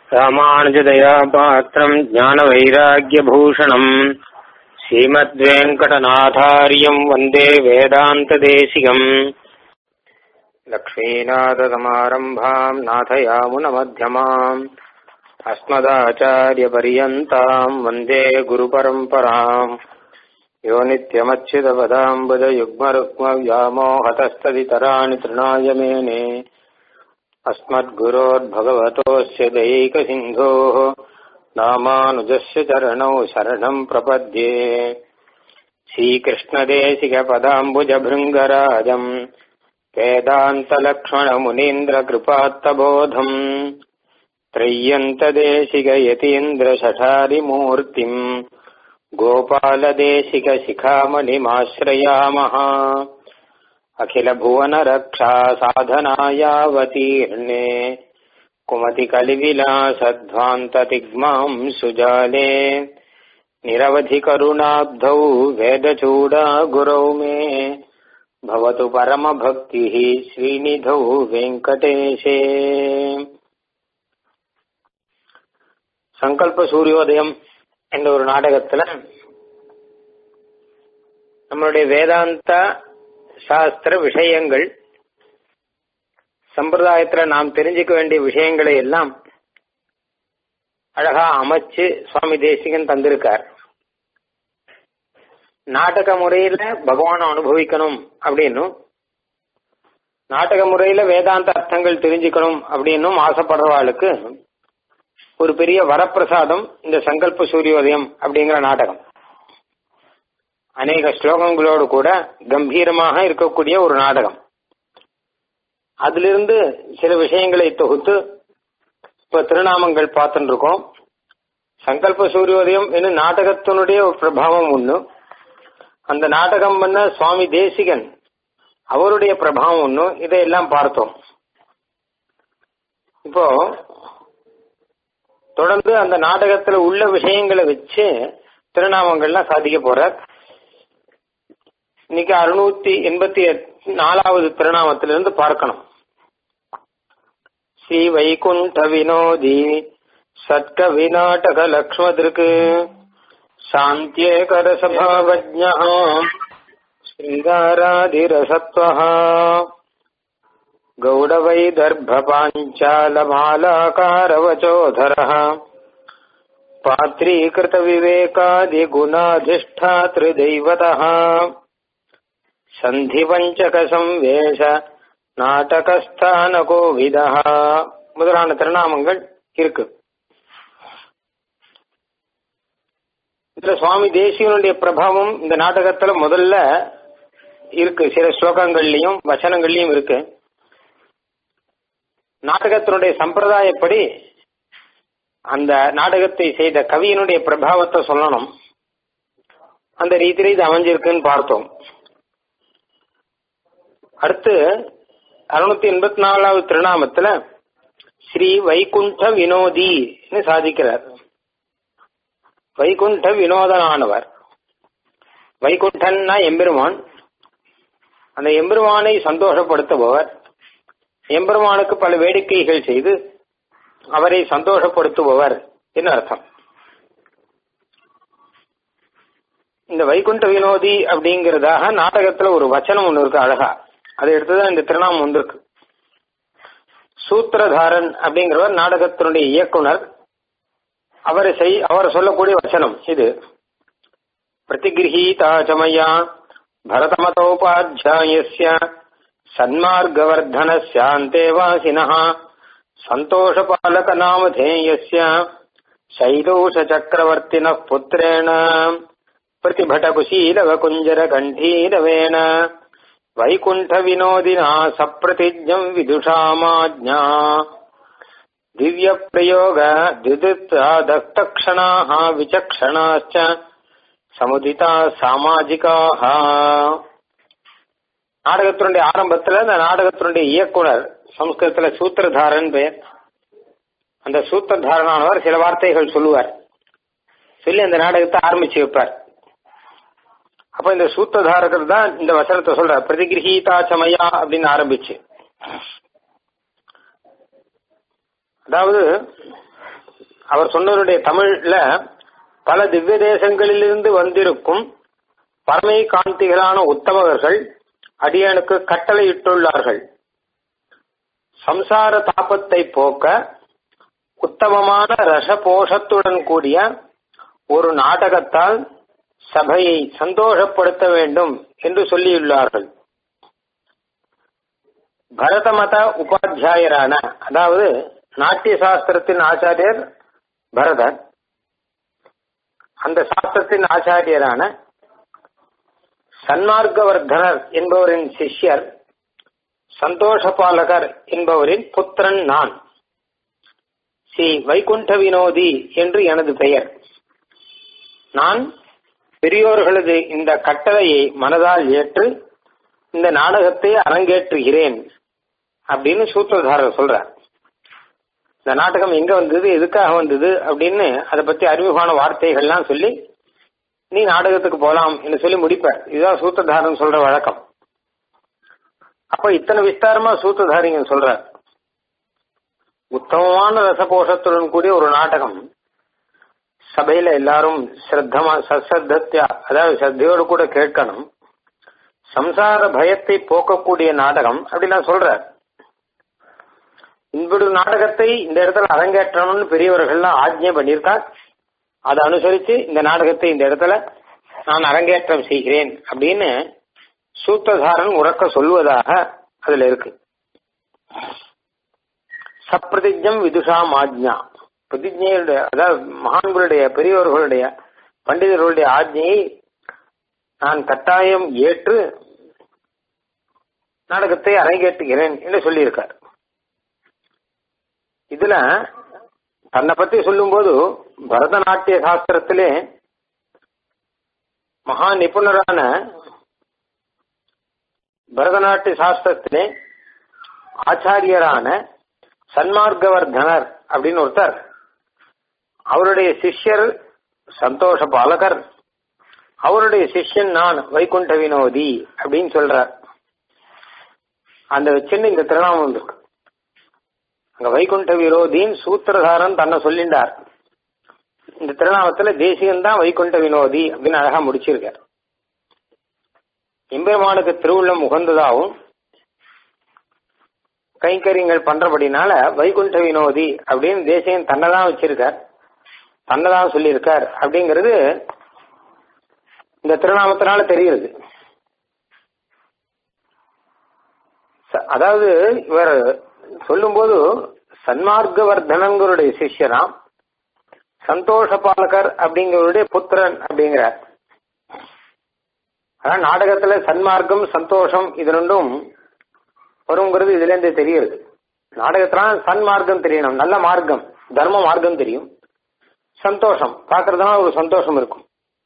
ராமானுஜதயா பாத்திரம் ஞானவைராக்கியபூஷணம் ஸ்ரீமத்வேங்கடநாதாரியம் வந்தே வேதாந்ததேசிகம் லக்ஷ்மீநாதசமாரம்பாம் நாதயாமுனமध्यமாம் अस्मदाचार्यपर्यन्ताम् वन्दे गुरुपरम्पराम् यो नित्यमच्युतपदाम्बुजयुग्मरुक्मव्यामोहतस्तदितराणि तृणाय मेने अस्मद्गुरोर्भगवतोऽस्य दैकसिन्धोः नामानुजस्य चरणौ शरणम् प्रपद्ये श्रीकृष्णदेशिकपदाम्बुजभृङ्गराजम् वेदान्तलक्ष्मणमुनीन्द्रकृपात्तबोधम् त्रय्यन्तदेशिकयतीन्द्रशठारिमूर्तिम् गोपालदेशिकशिखामणिमाश्रयामः अखिलभुवनरक्षा साधनायावतीर्णे कुमतिकलिविलासध्वान्ततिग्माम् सुजाले निरवधिकरुणाब्धौ वेदचूडा गुरौ मे भवतु परमभक्तिः श्रीनिधौ वेङ्कटेशे சங்கல்ப சூரியோதயம் என்ற ஒரு நாடகத்துல நம்மளுடைய வேதாந்த சாஸ்திர விஷயங்கள் சம்பிரதாயத்துல நாம் தெரிஞ்சுக்க வேண்டிய விஷயங்களை எல்லாம் அழகா அமைச்சு சுவாமி தேசிகன் தந்திருக்கார் நாடக முறையில பகவானை அனுபவிக்கணும் அப்படின்னும் நாடக முறையில வேதாந்த அர்த்தங்கள் தெரிஞ்சுக்கணும் அப்படின்னும் ஆசைப்படுறவாளுக்கு ஒரு பெரிய வரப்பிரசாதம் இந்த சங்கல்ப சூரியோதயம் அப்படிங்கிற நாடகம் அநேக ஸ்லோகங்களோடு கூட கம்பீரமாக இருக்கக்கூடிய ஒரு நாடகம் அதிலிருந்து சில விஷயங்களை தொகுத்து இப்ப திருநாமங்கள் பார்த்துட்டு இருக்கோம் சங்கல்ப சூரியோதயம் என்னும் நாடகத்தினுடைய ஒரு பிரபாவம் ஒண்ணு அந்த நாடகம் பண்ண சுவாமி தேசிகன் அவருடைய பிரபாவம் ஒண்ணு இதையெல்லாம் பார்த்தோம் இப்போ தொடர்ந்து அந்த நாடகத்துல உள்ள விஷயங்களை வச்சு திருநாமங்கள்லாம் சாதிக்க போற இன்னைக்கு அறுநூத்தி எண்பத்தி நாலாவது திருநாமத்திலிருந்து பார்க்கணும் ஸ்ரீ வைகுண்ட வினோதி சத்க விநாடக லக்ஷ்மதிருக்கு சாந்தியேகர சபாவஜா ஸ்ரீகாராதிரசத்வஹா गौडवैदर्भपाञ्चालमालाकारवचोधरः पात्रीकृतविवेकादिगुणाधिष्ठातृदैवतः சந்திவஞ்சகசம்வேஷ நாடகஸ்தானகோவிதா முதலான திருநாமங்கள் இருக்கு இதுல சுவாமி தேசியனுடைய பிரபாவம் இந்த நாடகத்துல முதல்ல இருக்கு சில ஸ்லோகங்கள்லயும் வசனங்கள்லயும் இருக்கு நாடகத்தினுடைய சம்பிரதாயப்படி அந்த நாடகத்தை செய்த கவியினுடைய பிரபாவத்தை சொல்லணும் அந்த ரீதியில இது அமைஞ்சிருக்குன்னு பார்த்தோம் அடுத்து அறுநூத்தி எண்பத்தி நாலாவது திருநாமத்துல ஸ்ரீ வைகுண்ட வினோதின்னு சாதிக்கிறார் வைகுண்ட வினோதனானவர் வைகுண்டன்னா எம்பெருமான் அந்த எம்பெருமானை சந்தோஷப்படுத்துபவர் எம்பெருமானுக்கு பல வேடிக்கைகள் செய்து அவரை சந்தோஷப்படுத்துபவர் என்ன அர்த்தம் இந்த வைகுண்ட வினோதி அப்படிங்கிறதாக நாடகத்துல ஒரு வச்சனம் ஒண்ணு இருக்கு அழகா அதை எடுத்துதான் இந்த திருநாமம் வந்திருக்கு சூத்திரதாரன் அப்படிங்கிறவர் நாடகத்தினுடைய இயக்குனர் அவரை செய் அவர் சொல்லக்கூடிய வச்சனம் இது பிரதிகிரகீதா சமயா பரதமதோபாத்தியாயஸ்ய सन्मार्गवर्धनस्यान्तेवासिनः सन्तोषपालकनामधेयस्य शैलोषचक्रवर्तिनः पुत्रेण प्रतिभटकुशीलवकुञ्जरकण्ठीरवेण वैकुण्ठविनोदिना सप्रतिज्ञम् विदुषामाज्ञा दिव्यप्रयोग द्विदित्तादत्तक्षणाः विचक्षणाश्च समुदिताः सामाजिकाः நாடகத்தினுடைய ஆரம்பத்துல அந்த நாடகத்தினுடைய இயக்குனர் சம்ஸ்கிருதத்துல சூத்திரதாரன் பெயர் அந்த சூத்திரதாரனானவர் சில வார்த்தைகள் சொல்லுவார் சொல்லி அந்த நாடகத்தை ஆரம்பிச்சு வைப்பார் அப்ப இந்த சூத்திரதாரகர் தான் இந்த வசனத்தை சொல்ற பிரதிகிரகீதா சமயா அப்படின்னு ஆரம்பிச்சு அதாவது அவர் சொன்னவருடைய தமிழ்ல பல திவ்ய தேசங்களிலிருந்து வந்திருக்கும் பரமை காந்திகளான உத்தமகர்கள் அடியனுக்கு கட்டளையிட்டுள்ளார்கள் சம்சார தாபத்தை போக்க உத்தமமான ரசபோஷத்துடன் கூடிய ஒரு நாடகத்தால் சபையை சந்தோஷப்படுத்த வேண்டும் என்று சொல்லியுள்ளார்கள் பரதமத உபாத்தியாயரான அதாவது நாட்டிய சாஸ்திரத்தின் ஆச்சாரியர் பரதர் அந்த சாஸ்திரத்தின் ஆச்சாரியரான சன்மார்க்கவர்தனர் என்பவரின் சிஷ்யர் சந்தோஷபாலகர் என்பவரின் புத்திரன் நான் ஸ்ரீ வைகுண்ட வினோதி என்று எனது பெயர் நான் பெரியோர்களது இந்த கட்டளையை மனதால் ஏற்று இந்த நாடகத்தை அரங்கேற்றுகிறேன் அப்படின்னு சூத்திரதாரர் சொல்றார் இந்த நாடகம் எங்க வந்தது எதுக்காக வந்தது அப்படின்னு அதை பத்தி அறிமுகமான வார்த்தைகள்லாம் சொல்லி நீ நாடகத்துக்கு போலாம் என்று சொல்லி முடிப்பார் இதுதான் சூத்திரதாரன் சொல்ற வழக்கம் அப்ப இத்தனை விஸ்தாரமா சூத்திரதாரிங்க சொல்றார் உத்தமமான ரசபோஷத்துடன் கூடிய ஒரு நாடகம் சபையில எல்லாரும் சிரத்தமா சஸ்ரத்தியா அதாவது சத்தையோடு கூட கேட்கணும் சம்சார பயத்தை போக்கக்கூடிய நாடகம் அப்படிலாம் சொல்றார் இன்படு நாடகத்தை இந்த இடத்துல அரங்கேற்றணும்னு பெரியவர்கள்லாம் ஆஜ்ஞை பண்ணியிருக்கார் அதை அனுசரிச்சு இந்த நாடகத்தை இந்த இடத்துல நான் அரங்கேற்றம் செய்கிறேன் அப்படின்னு சூத்ததாரன் உறக்க சொல்வதாக அதுல இருக்கு சப்பிரதிஜம் விதுஷாம் ஆஜ்ஞா பிரதிஜையுடைய அதாவது மகான்களுடைய பெரியவர்களுடைய பண்டிதர்களுடைய ஆஜ்ஞையை நான் கட்டாயம் ஏற்று நாடகத்தை அரங்கேற்றுகிறேன் என்று சொல்லியிருக்கார் இதுல தன்னை பத்தி சொல்லும்போது பரதநாட்டிய சாஸ்திரத்திலே மகா நிபுணரான பரதநாட்டிய சாஸ்திரத்திலே ஆச்சாரியரான சன்மார்க்கவர்தனர் அப்படின்னு ஒருத்தர் அவருடைய சிஷ்யர் சந்தோஷ பாலகர் அவருடைய சிஷ்யன் நான் வைகுண்ட வினோதி அப்படின்னு சொல்றார் அந்த வச்சுன்னு இந்த திருநாமம் இருக்கு அங்க வைகுண்ட விரோதின்னு சூத்திரதாரன் தன்னை சொல்லிண்டார் இந்த திருநாமத்துல தேசிகன் தான் வைகுண்ட வினோதி அப்படின்னு அழகா முடிச்சிருக்கார் எம்பெருமானுக்கு திருவுள்ளம் உகந்ததாகவும் கைங்கரியங்கள் பண்றபடினால வைகுண்ட வினோதி அப்படின்னு தேசிகன் தன்னை தான் வச்சிருக்கார் தன்னை தான் சொல்லியிருக்கார் அப்படிங்கிறது இந்த திருநாமத்தினால தெரிகிறது அதாவது இவர் சொல்லும்போது சன்மார்க்கவர்தனங்களுடைய சிஷ்யராம் சந்தோஷ பாலகர் அப்படிங்கிறவருடைய புத்திரன் அப்படிங்கிறார் அதான் நாடகத்துல சன்மார்க்கம் சந்தோஷம் இது ரெண்டும் வருங்கிறது இதுல இருந்து தெரியுது நாடகத்துல சன்மார்க்கம் தெரியணும் நல்ல மார்க்கம் தர்ம மார்க்கம் தெரியும் சந்தோஷம் பாக்குறதுனால ஒரு சந்தோஷம் இருக்கும்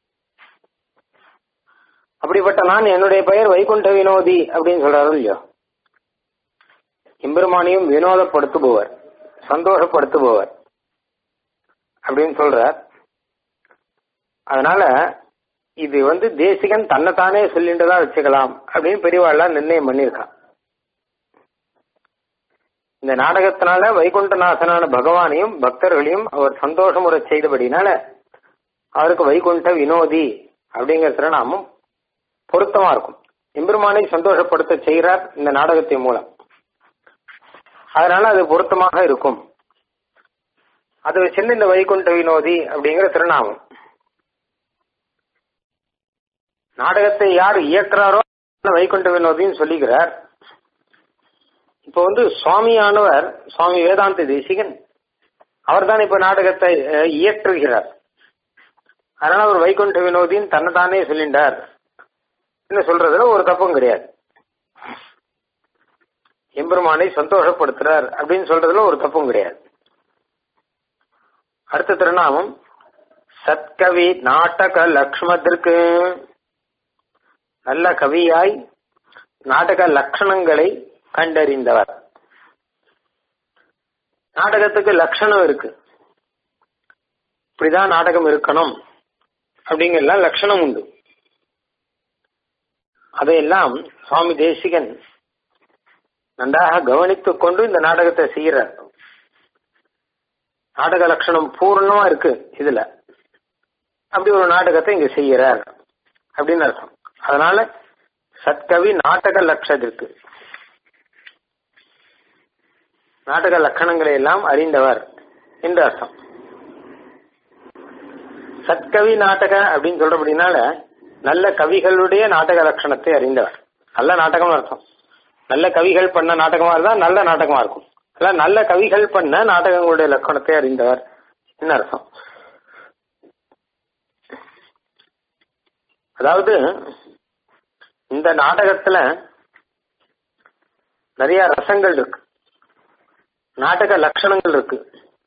அப்படிப்பட்ட நான் என்னுடைய பெயர் வைகுண்ட வினோதி அப்படின்னு சொல்றாரு இல்லையோ எம்பெருமானையும் வினோதப்படுத்துபவர் சந்தோஷப்படுத்துபவர் அப்படின்னு சொல்றார் அதனால இது வந்து தேசிகன் தன்னைத்தானே சொல்லின்றதா வச்சுக்கலாம் அப்படின்னு பெரியவாள்லாம் நிர்ணயம் பண்ணியிருக்கான் இந்த நாடகத்தினால வைகுண்டநாசனான பகவானையும் பக்தர்களையும் அவர் சந்தோஷமுறை செய்தபடினால அவருக்கு வைகுண்ட வினோதி அப்படிங்கிற திருநாமம் பொருத்தமா இருக்கும் எம்பெருமானை சந்தோஷப்படுத்த செய்கிறார் இந்த நாடகத்தின் மூலம் அதனால அது பொருத்தமாக இருக்கும் அது வச்சிருந்து இந்த வைகுண்ட வினோதி அப்படிங்கிற திருநாமம் நாடகத்தை யார் இயக்குறாரோ வைகுண்ட வினோதின்னு சொல்லிக்கிறார் இப்போ வந்து சுவாமியானவர் சுவாமி வேதாந்த தேசிகன் அவர் தான் இப்ப நாடகத்தை இயற்றுகிறார் அதனால அவர் வைகுண்ட வினோதின்னு தன்னைத்தானே சொல்லிண்டார் என்ன சொல்றதுல ஒரு தப்பும் கிடையாது எம்பெருமானை சந்தோஷப்படுத்துறார் அப்படின்னு சொல்றதுல ஒரு தப்பும் கிடையாது அடுத்த திருநாமம் சத்கவி நாடக லக்ஷ்மத்திற்கு நல்ல கவியாய் நாடக லட்சணங்களை கண்டறிந்தவர் நாடகத்துக்கு லட்சணம் இருக்கு இப்படிதான் நாடகம் இருக்கணும் அப்படிங்கறதுலாம் லட்சணம் உண்டு அதையெல்லாம் சுவாமி தேசிகன் நன்றாக கவனித்துக் கொண்டு இந்த நாடகத்தை செய்கிறார் நாடக லட்சணம் பூர்ணமா இருக்கு இதுல அப்படி ஒரு நாடகத்தை இங்க செய்யறார் அப்படின்னு அர்த்தம் அதனால சத்கவி நாடக லட்சத்திற்கு நாடக லட்சணங்களை எல்லாம் அறிந்தவர் என்று அர்த்தம் சத்கவி நாடக அப்படின்னு சொல்றபடினால நல்ல கவிகளுடைய நாடக லட்சணத்தை அறிந்தவர் நல்ல நாடகம் அர்த்தம் நல்ல கவிகள் பண்ண நாடகமா இருந்தா நல்ல நாடகமா இருக்கும் அல்ல நல்ல கவிகள் பண்ண நாடகங்களுடைய லட்சணத்தை அறிந்தவர் என்ன அர்த்தம் அதாவது இந்த நாடகத்துல நிறைய ரசங்கள் இருக்கு நாடக லட்சணங்கள் இருக்கு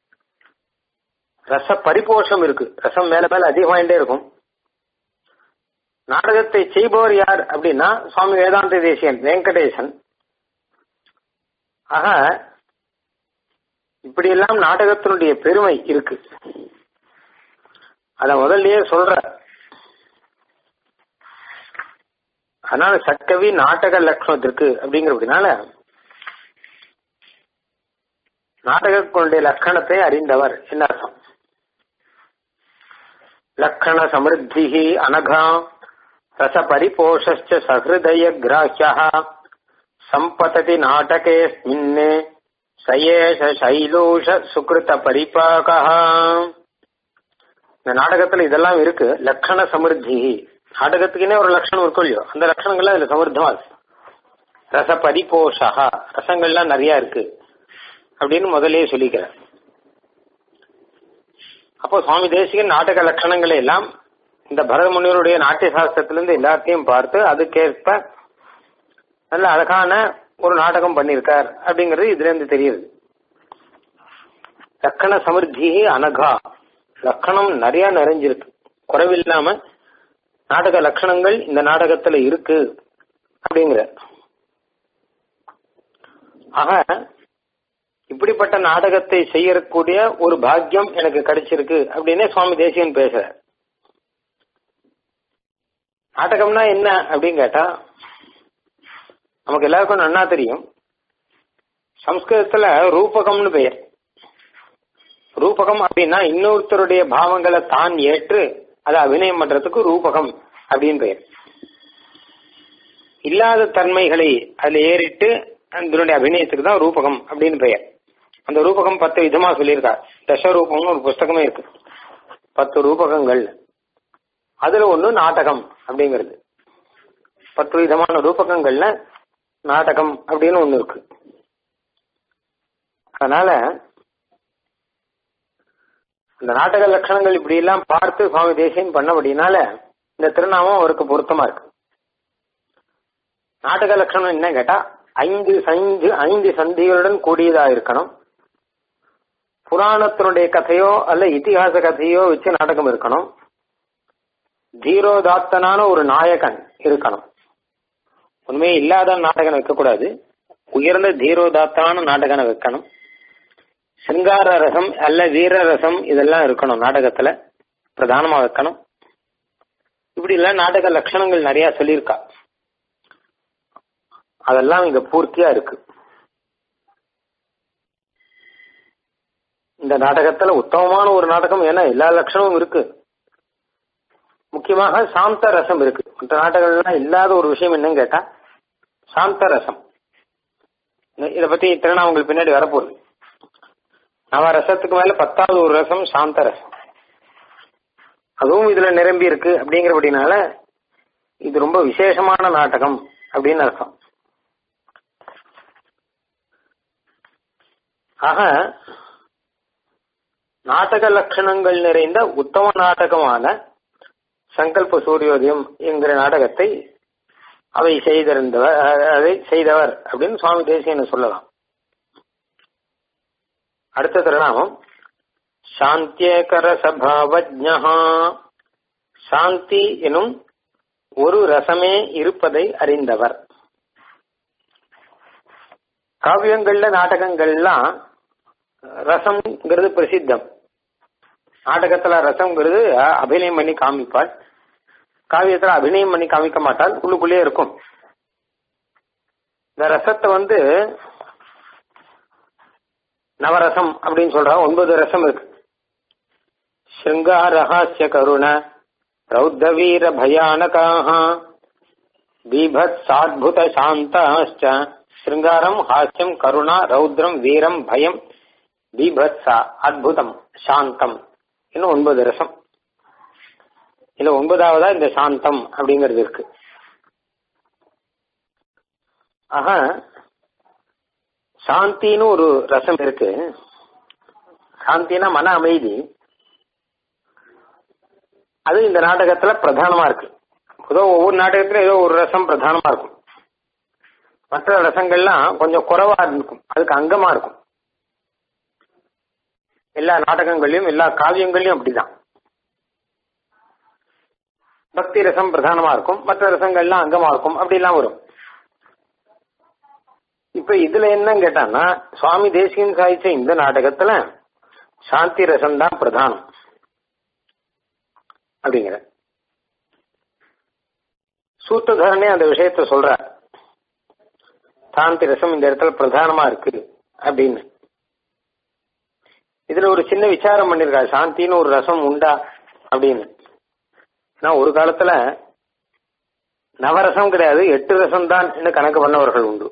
ரச பரிபோஷம் இருக்கு ரசம் மேல மேல அதிகமாயிட்டே இருக்கும் நாடகத்தை செய்பவர் யார் அப்படின்னா சுவாமி வேதாந்த தேசியன் வெங்கடேசன் ஆக இப்படியெல்லாம் நாடகத்தினுடைய பெருமை இருக்கு அத முதல்லயே சொல்ற அதனால சக்கவி நாடக லட்சணத்திற்கு அப்படிங்கிறதுனால நாடகத்தினுடைய லட்சணத்தை அறிந்தவர் என்ன அர்த்தம் லக்ஷண சமிருத்தி அனகா ரச பரிபோஷச்ச சஹிருதய கிராஹ்ய சம்பததி நாடகேஸ்மின் சயேஷ சைலூஷ சுகிருத பரிபாக இந்த நாடகத்துல இதெல்லாம் இருக்கு லக்ஷண சமிருத்தி நாடகத்துக்குன்னே ஒரு லட்சணம் இருக்கும் இல்லையோ அந்த லட்சணங்கள்லாம் இதுல சமிருத்தமா இருக்கு ரச பரிபோஷா ரசங்கள்லாம் நிறைய இருக்கு அப்படின்னு முதல்லயே சொல்லிக்கிறேன் அப்போ சுவாமி தேசிகன் நாடக லட்சணங்களை எல்லாம் இந்த பரத முனிவருடைய நாட்டிய சாஸ்திரத்திலிருந்து எல்லாத்தையும் பார்த்து அதுக்கேற்ப நல்ல அழகான ஒரு நாடகம் பண்ணியிருக்கார் அப்படிங்கிறது இதுல இருந்து தெரியுது லக்கண சமிருத்தி அனகா லக்கணம் நிறைய நிறைஞ்சிருக்கு குறைவில்லாம நாடக லட்சணங்கள் இந்த நாடகத்துல இருக்கு அப்படிங்கிற ஆக இப்படிப்பட்ட நாடகத்தை செய்யக்கூடிய ஒரு பாக்கியம் எனக்கு கிடைச்சிருக்கு அப்படின்னே சுவாமி தேசியன் பேசுற நாடகம்னா என்ன அப்படின்னு கேட்டா நமக்கு எல்லாருக்கும் நன்னா தெரியும் சம்ஸ்கிருதத்துல ரூபகம்னு பெயர் ரூபகம் அப்படின்னா இன்னொருத்தருடைய பாவங்களை தான் ஏற்று அதை அபிநயம் பண்றதுக்கு ரூபகம் அப்படின்னு பெயர் இல்லாத தன்மைகளை அதுல ஏறிட்டு அதனுடைய அபிநயத்துக்கு தான் ரூபகம் அப்படின்னு பெயர் அந்த ரூபகம் பத்து விதமா சொல்லியிருக்கார் தசரூபம்னு ஒரு புஸ்தகமே இருக்கு பத்து ரூபகங்கள் அதுல ஒண்ணு நாடகம் அப்படிங்கிறது பத்து விதமான ரூபகங்கள்ல நாடகம் அப்படின்னு ஒண்ணு இருக்கு அதனால இந்த நாடக லட்சணங்கள் இப்படி எல்லாம் பார்த்து சுவாமி தேசியம் பண்ணபடினால இந்த திருநாமம் அவருக்கு பொருத்தமா இருக்கு நாடக லட்சணம் என்ன கேட்டா ஐந்து ஐந்து ஐந்து சந்திகளுடன் கூடியதா இருக்கணும் புராணத்தினுடைய கதையோ அல்ல இதிகாச கதையோ வச்சு நாடகம் இருக்கணும் தீரோதாத்தனான ஒரு நாயகன் இருக்கணும் உண்மையே இல்லாத நாடகம் வைக்கக்கூடாது உயர்ந்த தீரோதாத்தான நாடகனை வைக்கணும் சிங்கார ரசம் அல்ல வீர ரசம் இதெல்லாம் இருக்கணும் நாடகத்துல பிரதானமா வைக்கணும் இப்படி எல்லாம் நாடக லட்சணங்கள் நிறைய சொல்லியிருக்கா அதெல்லாம் இங்க பூர்த்தியா இருக்கு இந்த நாடகத்துல உத்தமமான ஒரு நாடகம் ஏன்னா எல்லா லட்சணமும் இருக்கு முக்கியமாக சாந்த ரசம் இருக்கு மற்ற நாடகங்கள்லாம் இல்லாத ஒரு விஷயம் என்னன்னு கேட்டா சாந்த ரசம் இத பத்தி திருநாமங்கள் பின்னாடி வரப்போகுது நவ ரசத்துக்கு மேல பத்தாவது ஒரு ரசம் சாந்த ரசம் அதுவும் இதுல நிரம்பி இருக்கு அப்படிங்கிறபடினால இது ரொம்ப விசேஷமான நாடகம் அப்படின்னு அர்த்தம் ஆக நாடக லட்சணங்கள் நிறைந்த உத்தம நாடகமான சங்கல்ப சூரியோதயம் என்கிற நாடகத்தை அவை செய்திருந்தவர் அதை செய்தவர் அப்படின்னு சுவாமி தேசியனை சொல்லலாம் அடுத்த திருநாமம் சாந்தியேகர சபாவஜா சாந்தி எனும் ஒரு ரசமே இருப்பதை அறிந்தவர் காவியங்கள்ல நாடகங்கள்லாம் ரசம்ங்கிறது பிரசித்தம் நாடகத்துல ரசம்ங்கிறது அபிநயம் பண்ணி காமிப்பாள் காவியத்துல அபிநயம் பண்ணி காமிக்க மாட்டால் உள்ளுக்குள்ளே இருக்கும் இந்த ரசத்தை வந்து நவரசம் அப்படின்னு சொல்றா ஒன்பது ரசம் இருக்கு சிருங்காரஹாஸ்ய கருண ரௌத்த வீர பயானகாக பீபத் சாத்புத சாந்தாச்ச சிருங்காரம் ஹாஸ்யம் கருணா ரௌத்ரம் வீரம் பயம் பீபத்சா அத்புதம் சாந்தம் இன்னும் ஒன்பது ரசம் இதுல ஒன்பதாவதா இந்த சாந்தம் அப்படிங்கிறது இருக்கு ஆக சாந்தின்னு ஒரு ரசம் இருக்கு சாந்தினா மன அமைதி அது இந்த நாடகத்துல பிரதானமா இருக்கு ஏதோ ஒவ்வொரு நாடகத்திலும் ஏதோ ஒரு ரசம் பிரதானமா இருக்கும் மற்ற ரசங்கள்லாம் கொஞ்சம் குறைவா இருக்கும் அதுக்கு அங்கமா இருக்கும் எல்லா நாடகங்கள்லயும் எல்லா காவியங்கள்லயும் அப்படிதான் பக்தி ரசம் பிரதானமா இருக்கும் மற்ற ரசங்கள்லாம் அங்கமா இருக்கும் அப்படிலாம் வரும் இப்ப இதுல என்ன கேட்டான்னா சுவாமி தேசிகன் சாதிச்ச இந்த நாடகத்துல சாந்தி ரசம் தான் பிரதானம் அப்படிங்கிற சூத்திரதாரனே அந்த விஷயத்த சொல்ற சாந்தி ரசம் இந்த இடத்துல பிரதானமா இருக்கு அப்படின்னு இதுல ஒரு சின்ன விசாரம் பண்ணிருக்காரு சாந்தின்னு ஒரு ரசம் உண்டா அப்படின்னு ஏன்னா ஒரு காலத்துல நவரசம் கிடையாது எட்டு ரசம் தான் கணக்கு பண்ணவர்கள் உண்டு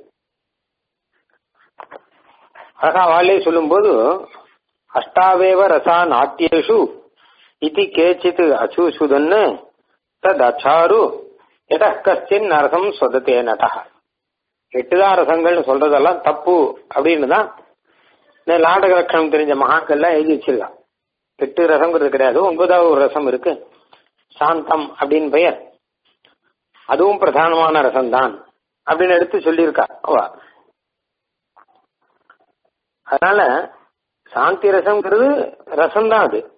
அழகா வாழே சொல்லும்போது அஷ்டாவேவ ரசா நாட்டியேஷு இது கேச்சித் அச்சூசுதன்னு தத் அச்சாரு எத கஷ்டின் நரசம் சொதத்தே நட்டா எட்டுதான் ரசங்கள்னு சொல்றதெல்லாம் தப்பு அப்படின்னு தான் இந்த நாடக லட்சணம் தெரிஞ்ச மகாக்கள்லாம் எழுதி வச்சிருக்கான் எட்டு ரசங்கிறது கிடையாது ஒன்பதாவது ஒரு ரசம் இருக்கு சாந்தம் அப்படின்னு பெயர் அதுவும் பிரதானமான ரசம் தான் அப்படின்னு எடுத்து சொல்லியிருக்கா அவ அதனால சாந்தி ரசம்ங்கிறது ரசம் தான் அது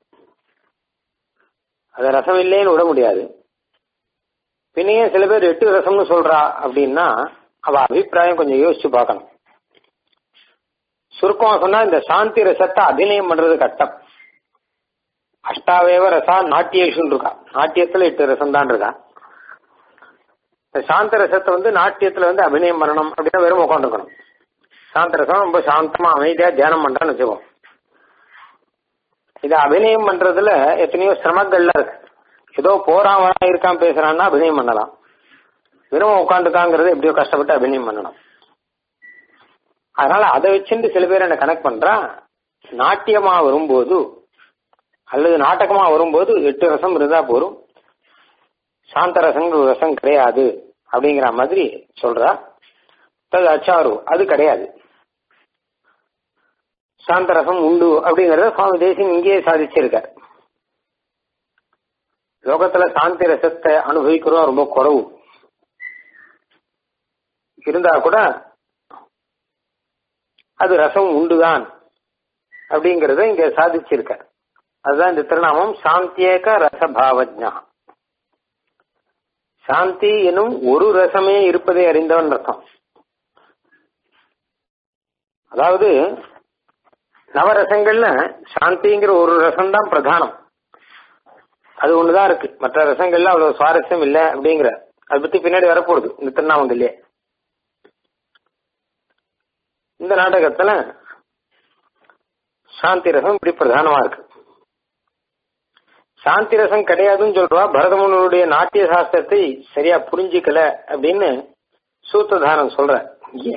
அது ரசம் இல்லைன்னு விட முடியாது பின்னையே சில பேர் எட்டு ரசம்னு சொல்றா அப்படின்னா அவ அபிப்பிராயம் கொஞ்சம் யோசிச்சு பார்க்கணும் சுருக்கமா சொன்னா இந்த சாந்தி ரசத்தை அபிநயம் பண்றது கஷ்டம் அஷ்டாவேவ ரசா நாட்டியேஷன் இருக்கா நாட்டியத்துல எட்டு ரசம் தான் இருக்கா இந்த சாந்த ரசத்தை வந்து நாட்டியத்துல வந்து அபிநயம் பண்ணணும் அப்படின்னா வெறும் உட்காந்துருக்கணும் சாந்த ரசம் ரொம்ப சாந்தமா அமைதியா தியானம் பண்றான்னு வச்சுக்கோ இதை அபிநயம் பண்றதுல எத்தனையோ சிரமங்கள்லாம் இருக்கு ஏதோ போறான் வரா இருக்கான் பேசுறான்னா அபிநயம் பண்ணலாம் வெறும் உட்காந்துக்காங்கிறது எப்படியோ கஷ்டப்பட்டு அபிநயம் பண்ணணும் அதனால அதை வச்சுட்டு சில பேர் என்ன கனெக்ட் பண்றா நாட்டியமா வரும்போது அல்லது நாடகமா வரும்போது எட்டு ரசம் இருந்தா போரும் சாந்த ரசங்கிற ரசம் கிடையாது அப்படிங்கிற மாதிரி சொல்றா தது அச்சாரு அது கிடையாது சாந்த ரசம் உண்டு அப்படிங்கறத சுவாமி தேசியம் இங்கேயே சாதிச்சிருக்கார் லோகத்துல சாந்தி ரசத்தை அனுபவிக்கிறோம் ரொம்ப குறவு இருந்தா கூட அது ரசம் உண்டுதான் அப்படிங்கறத இங்க சாதிச்சிருக்க அதுதான் இந்த திருநாமம் சாந்தியேக ரசபாவஜா சாந்தி எனும் ஒரு ரசமே இருப்பதை அறிந்தவன் அர்த்தம் அதாவது நவரசங்கள்ல சாந்திங்கிற ஒரு ரசம் தான் பிரதானம் அது ஒண்ணுதான் இருக்கு மற்ற ரசங்கள்ல அவ்வளவு சுவாரஸ்யம் இல்லை அப்படிங்கிற அதை பத்தி பின்னாடி வரப்போகுது இந்த திருநாமங்கள்லயே இந்த நாடகத்துல சாந்தி ரசம் இப்படி பிரதானமா இருக்கு சாந்தி ரசம் கிடையாதுன்னு சொல்றா பரதமுனுடைய நாட்டிய சாஸ்திரத்தை சரியா புரிஞ்சிக்கல அப்படின்னு சூத்திரதாரன் சொல்ற இங்கே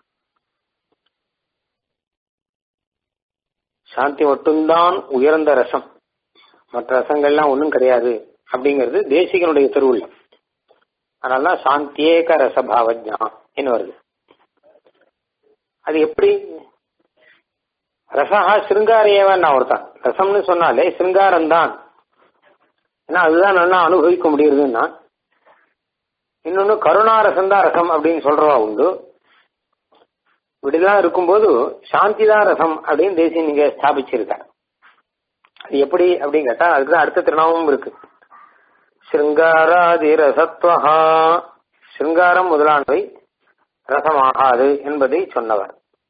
சாந்தி மட்டும்தான் உயர்ந்த ரசம் மற்ற ரசங்கள்லாம் ஒன்றும் கிடையாது அப்படிங்கிறது தேசிகனுடைய திருவுள்ளம் அதனாலதான் சாந்தியேக ரசபாவஜா என்ன வருது அது எப்படி ரசஹா சிருங்காரியவன் ஒருத்தான் ரசம்னு சொன்னாலே சிருங்காரம் தான் ஏன்னா அதுதான் நல்லா அனுபவிக்க முடியுதுன்னா இன்னொன்னு கருணாரசம் தான் ரசம் அப்படின்னு சொல்றவா உண்டு இப்படிலாம் இருக்கும்போது சாந்தி தான் ரசம் அப்படின்னு தேசியம் நீங்க ஸ்தாபிச்சிருக்கார் அது எப்படி அப்படின்னு கேட்டா அதுக்கு அடுத்த திருநாமமும் இருக்கு சிருங்காராதி ரசத்வஹா சிருங்காரம் முதலானவை ரசமாகாது என்பதை சொன்னவர்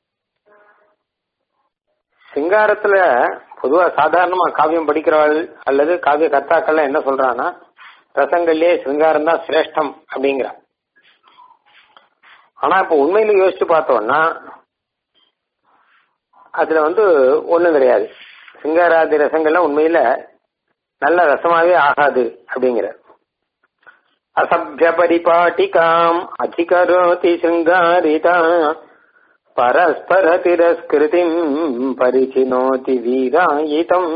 சிங்காரத்துல பொதுவா சாதாரணமா காவியம் படிக்கிறவள் அல்லது காவிய கர்த்தாக்கள்லாம் என்ன சொல்றான்னா ரசங்கள்லயே சிங்காரம் தான் சிரேஷ்டம் அப்படிங்கிற ஆனா இப்ப உண்மையில யோசிச்சு பார்த்தோம்னா அதுல வந்து ஒண்ணும் கிடையாது சிங்காராதி ரசங்கள்லாம் உண்மையில நல்ல ரசமாவே ஆகாது அப்படிங்கிற அசபிய பரிபாட்டிகாம் அதிகரோதி சிங்காரிதா பரஸ்பர திரஸ்கிருதிம் பரிச்சினோதி வீராயிதம்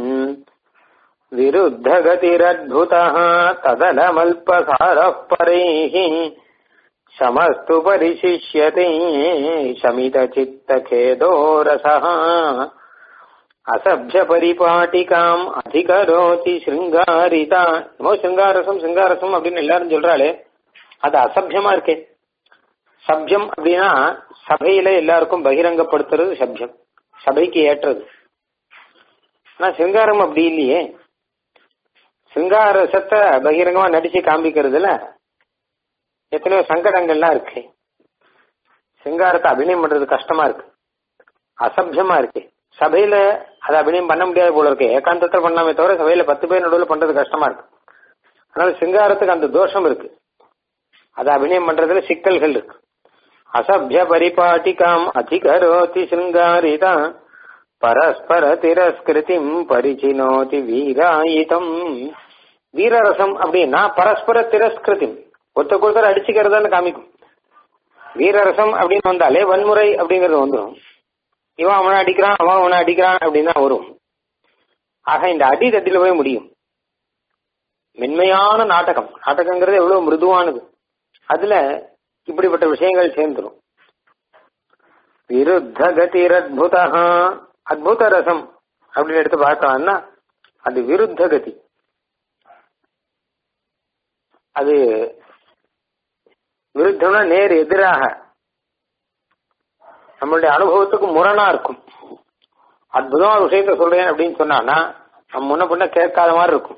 विरुद्धगतिरद्भुतः तदलमल्पसारः परैः शमस्तु परिशिष्यते शमितचित्तखेदो रसः அசபியபரிபாட்டிகாம் அதிகரோதி சிருங்காரிதா என்னமோ சிருங்காரசம் சிருங்காரசம் அப்படின்னு எல்லாரும் சொல்றாளே அது அசபியமா இருக்கே சபியம் அப்படின்னா சபையில எல்லாருக்கும் பகிரங்கப்படுத்துறது சபியம் சபைக்கு ஏற்றது ஆனா சிங்காரம் அப்படி இல்லையே சிங்காரசத்தை பகிரங்கமா நடிச்சு காண்பிக்கிறதுல எத்தனையோ சங்கடங்கள்லாம் இருக்கு சிங்காரத்தை அபிநயம் பண்றது கஷ்டமா இருக்கு அசபியமா இருக்கு சபையில அதை அபிநயம் பண்ண முடியாது போல இருக்கு ஏகாந்தத்தில் பண்ணாமே தவிர சபையில பத்து பேர் நடுவில் பண்றது கஷ்டமா இருக்கு அதனால சிங்காரத்துக்கு அந்த தோஷம் இருக்கு அதை அபிநயம் பண்றதுல சிக்கல்கள் இருக்கு அசபிய பரிபாட்டிகாம் அதிகரோதி சிருங்காரிதா பரஸ்பர திரஸ்கிருதிம் பரிச்சினோதி வீராயுதம் வீரரசம் அப்படின்னா பரஸ்பர திரஸ்கிருதிம் ஒருத்தருக்கு ஒருத்தர் அடிச்சுக்கிறதான்னு காமிக்கும் வீரரசம் அப்படின்னு வந்தாலே வன்முறை அப்படிங்கிறது வந்துடும் இவன் அவனை அடிக்கிறான் அவன் அவனை அடிக்கிறான் அப்படின்னு தான் வரும் ஆக இந்த அடி தட்டில போய் முடியும் மென்மையான நாடகம் நாடகங்கிறது எவ்வளவு மிருதுவானது அதுல இப்படிப்பட்ட விஷயங்கள் சேர்ந்துடும் விருத்த கதிர் அத்புதா அத்புத ரசம் அப்படின்னு எடுத்து பார்த்தோம்னா அது விருத்த கதி அது விருத்தம்னா நேர் எதிராக நம்மளுடைய அனுபவத்துக்கு முரணா இருக்கும் அற்புதமா ஒரு விஷயத்த சொல்றேன் அப்படின்னு சொன்னான்னா நம்ம முன்ன பின்ன கேட்காத மாதிரி இருக்கும்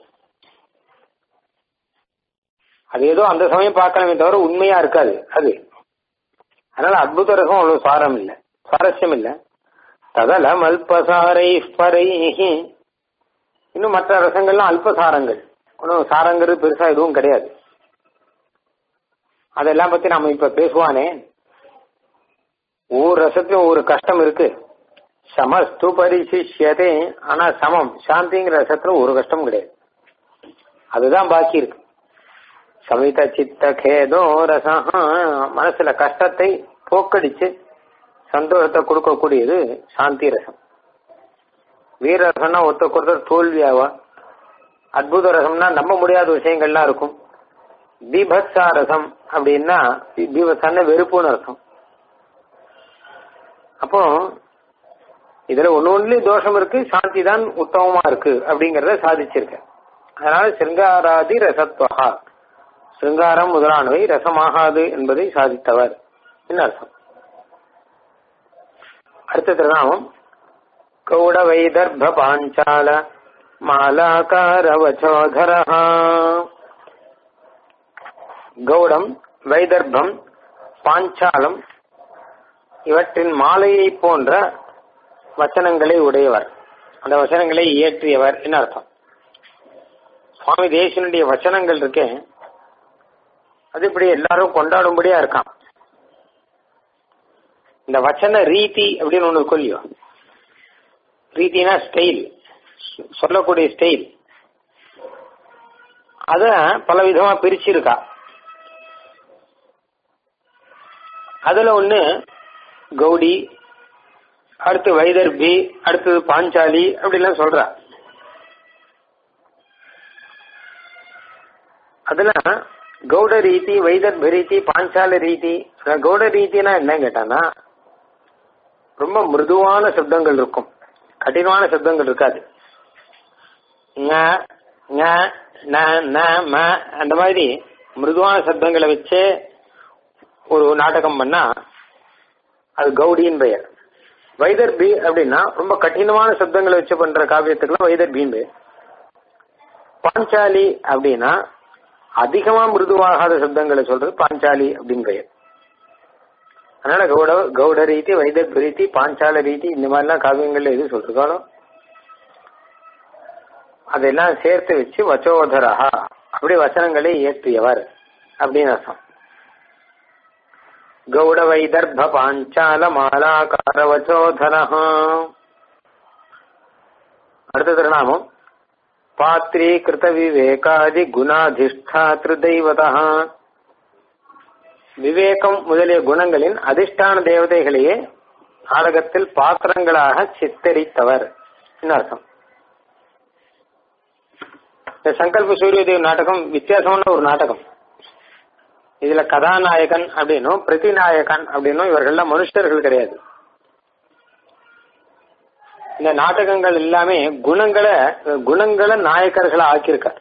அது ஏதோ அந்த சமயம் பார்க்கலாமே தவிர உண்மையா இருக்காது அது அதனால அற்புத ரசம் அவ்வளவு சுவாரம் இல்லை சுவாரஸ்யம் இல்லை ததலம் அல்பசாரை பரைஹி இன்னும் மற்ற ரசங்கள்லாம் அல்பசாரங்கள் ஒன்றும் சாரங்கிறது பெருசா எதுவும் கிடையாது அதெல்லாம் பத்தி நாம இப்ப பேசுவானே ஒவ்வொரு ரசத்திலும் ஒவ்வொரு கஷ்டம் இருக்கு சமஸ்து பரிசிஷ்யதே ஆனா சமம் சாந்திங்கிற ரசத்துல ஒரு கஷ்டம் கிடையாது அதுதான் பாக்கி இருக்கு சமித சித்த கேதோ ரசம் மனசுல கஷ்டத்தை போக்கடிச்சு சந்தோஷத்தை கொடுக்கக்கூடியது சாந்தி ரசம் வீர ரசம்னா ஒருத்தருக்கு ஒருத்தர் தோல்வியாவா அற்புத ரசம்னா நம்ப முடியாத விஷயங்கள்லாம் இருக்கும் பீபத்சா ரசம் அப்படின்னா பீபத்சான வெறுப்புன்னு அர்த்தம் அப்போ இதுல ஒன்னு ஒன்னுலயும் தோஷம் இருக்கு சாந்தி தான் உத்தமமா இருக்கு அப்படிங்கறத சாதிச்சிருக்க அதனால சிருங்காராதி ரசத்வகா சிருங்காரம் முதலானவை ரசமாகாது என்பதை சாதித்தவர் என்ன அர்த்தம் அடுத்த திருநாமம் கௌட வைதர்ப பாஞ்சால மாலாகாரவச்சோதர கௌடம் வைதர்பம் பாஞ்சாலம் இவற்றின் மாலையை போன்ற வச்சனங்களை உடையவர் அந்த வசனங்களை இயற்றியவர் என்ன அர்த்தம் சுவாமி தேசனுடைய வச்சனங்கள் இருக்கே அது இப்படி எல்லாரும் கொண்டாடும்படியா இருக்கான் இந்த வச்சன ரீதி அப்படின்னு ஒண்ணு கொல்லியோ ரீதினா ஸ்டைல் சொல்லக்கூடிய ஸ்டைல் அத பல விதமா பிரிச்சிருக்கா அதுல ஒண்ணு கௌடி அடுத்து வைதர்பி அடுத்தது பாஞ்சாலி அப்படிலாம் சொல்றா அதுல கௌட ரீதி வைதர்ப ரீதி பாஞ்சால ரீதி கௌட ரீதினா என்ன கேட்டானா ரொம்ப மிருதுவான சப்தங்கள் இருக்கும் கடினமான சப்தங்கள் இருக்காது அந்த மாதிரி மிருதுவான சப்தங்களை வச்சு ஒரு நாடகம் பண்ணா அது கௌடியின் பெயர் வைதர்பி அப்படின்னா ரொம்ப கடினமான சப்தங்களை வச்சு பண்ற காவியத்துக்குலாம் வைதர்பின்னு பெயர் பாஞ்சாலி அப்படின்னா அதிகமா மிருதுவாகாத சப்தங்களை சொல்றது பாஞ்சாலி அப்படின்னு பெயர் அதனால கௌட கௌட ரீதி வைதர்ப ரீதி பாஞ்சால ரீதி இந்த மாதிரிலாம் காவியங்கள்ல எது சொல்றாலும் அதெல்லாம் சேர்த்து வச்சு வச்சோதரஹா அப்படி வசனங்களை இயற்றியவர் அப்படின்னு அர்த்தம் கௌடவைதர்ப பாஞ்சால மாலாகாரவச்சோதன அடுத்த திருநாமம் பாத்ரீகிருத விவேகாதி குணாதிஷ்டாத்திரு தெய்வதா விவேகம் முதலிய குணங்களின் அதிஷ்டான தேவதைகளையே நாடகத்தில் பாத்திரங்களாக சித்தரித்தவர் அர்த்தம் இந்த சங்கல்ப சூரியதேவ் நாடகம் வித்தியாசமான ஒரு நாடகம் இதுல கதாநாயகன் அப்படின்னும் பிரதிநாயகன் அப்படின்னும் இவர்கள்லாம் மனுஷர்கள் கிடையாது இந்த நாடகங்கள் எல்லாமே குணங்களை குணங்களை நாயக்கர்களை ஆக்கியிருக்கார்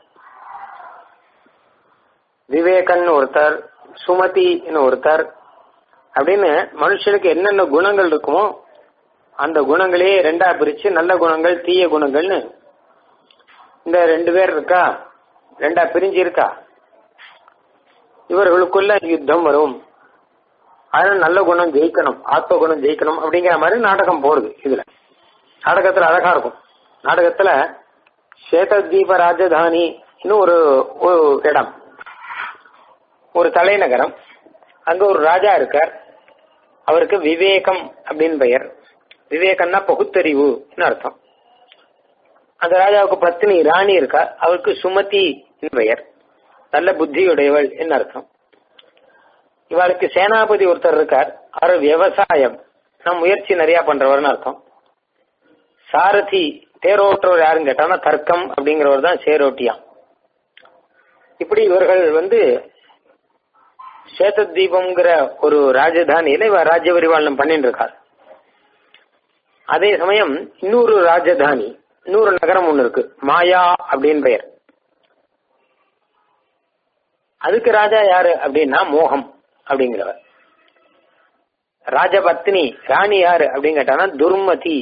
விவேகன் ஒருத்தர் சுமதின்னு ஒருத்தர் அப்படின்னு மனுஷனுக்கு என்னென்ன குணங்கள் இருக்குமோ அந்த குணங்களையே ரெண்டா பிரிச்சு நல்ல குணங்கள் தீய குணங்கள்னு இந்த ரெண்டு பேர் இருக்கா ரெண்டா பிரிஞ்சு இருக்கா இவர்களுக்குள்ள யுத்தம் வரும் அதனால நல்ல குணம் ஜெயிக்கணும் ஆத்ம குணம் ஜெயிக்கணும் அப்படிங்கிற மாதிரி நாடகம் போடுது இதுல நாடகத்துல அழகா இருக்கும் நாடகத்துல சேததீப ராஜதானி ஒரு ஒரு இடம் ஒரு தலைநகரம் அங்க ஒரு ராஜா இருக்கார் அவருக்கு விவேகம் அப்படின்னு பெயர் விவேகம்னா பகுத்தறிவுன்னு அர்த்தம் அந்த ராஜாவுக்கு பத்னி ராணி இருக்கா அவருக்கு சுமதி பெயர் நல்ல புத்தியுடையவள் என்ன அர்த்தம் இவளுக்கு சேனாபதி ஒருத்தர் இருக்கார் அவர் விவசாயம் நான் முயற்சி நிறைய பண்றவர்னு அர்த்தம் சாரதி தேரோட்டுறவர் யாருன்னு கேட்டானா தர்க்கம் அப்படிங்கிறவர் தான் சேரோட்டியா இப்படி இவர்கள் வந்து சேத தீபம்ங்கிற ஒரு ராஜதானியில இவ ராஜ்ய பரிபாலனம் பண்ணிட்டு இருக்கார் அதே சமயம் இன்னொரு ராஜதானி இன்னொரு நகரம் ஒண்ணு இருக்கு மாயா அப்படின்னு பெயர் அதுக்கு ராஜா யாரு அப்படின்னா மோகம் அப்படிங்கிறவர் ராஜபத்னி ராணி யாரு அப்படின்னு கேட்டானா துர்மதி